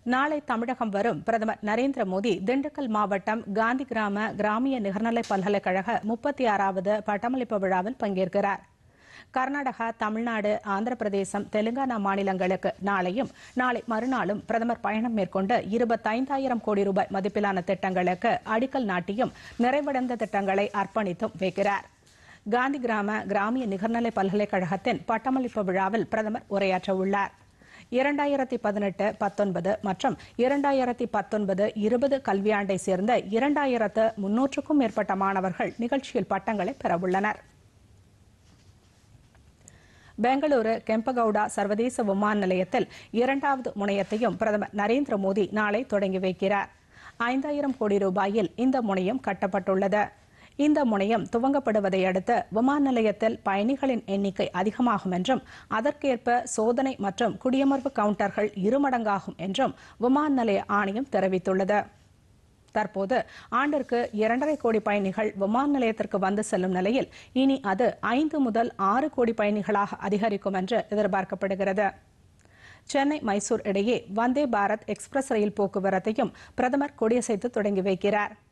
நாளை தமிழகம் வரும் பிரதமர் நரேந்திர மோடி திண்டுக்கல் மாவட்டம் காந்தி கிராம கிராமிய நிகர்நிலை பல்கலைக்கழக முப்பத்தி ஆறாவது பட்டமளிப்பு விழாவில் பங்கேற்கிறார் கர்நாடகா தமிழ்நாடு ஆந்திர பிரதேசம் தெலுங்கானா மாநிலங்களுக்கு நாளையும் நாளை மறுநாளும் பிரதமர் பயணம் மேற்கொண்டு இருபத்தைந்தாயிரம் கோடி ரூபாய் மதிப்பிலான திட்டங்களுக்கு அடிக்கல் நாட்டியும் நிறைவடைந்த திட்டங்களை அர்ப்பணித்தும் வைக்கிறார் காந்தி கிராம கிராமிய நிகர்நிலை பல்கலைக்கழகத்தின் பட்டமளிப்பு விழாவில் பிரதமர் உரையாற்ற உள்ளார் இரண்டாயிரத்தி பதினெட்டு பத்தொன்பது மற்றும் இரண்டாயிரத்தி பத்தொன்பது இருபது கல்வியாண்டை சேர்ந்த இரண்டாயிரத்து முன்னூற்றுக்கும் மேற்பட்ட மாணவர்கள் நிகழ்ச்சியில் பட்டங்களை பெறவுள்ளனர் பெங்களூரு கெம்பகவுடா சர்வதேச விமான நிலையத்தில் இரண்டாவது முனையத்தையும் பிரதமர் நரேந்திர மோடி நாளை தொடங்கி வைக்கிறார் ஐந்தாயிரம் கோடி ரூபாயில் இந்த முனையம் கட்டப்பட்டுள்ளது இந்த முனையம் துவங்கப்படுவதை அடுத்து விமான நிலையத்தில் பயணிகளின் எண்ணிக்கை அதிகமாகும் என்றும் அதற்கேற்ப சோதனை மற்றும் குடியமர்வு கவுண்டர்கள் இருமடங்காகும் என்றும் விமான நிலைய ஆணையம் தெரிவித்துள்ளது தற்போது ஆண்டிற்கு இரண்டரை கோடி பயணிகள் விமான நிலையத்திற்கு வந்து செல்லும் நிலையில் இனி அது ஐந்து முதல் ஆறு கோடி பயணிகளாக அதிகரிக்கும் என்று எதிர்பார்க்கப்படுகிறது சென்னை மைசூர் இடையே வந்தே பாரத் எக்ஸ்பிரஸ் ரயில் போக்குவரத்தையும் பிரதமர் கொடியசைத்து தொடங்கி வைக்கிறார்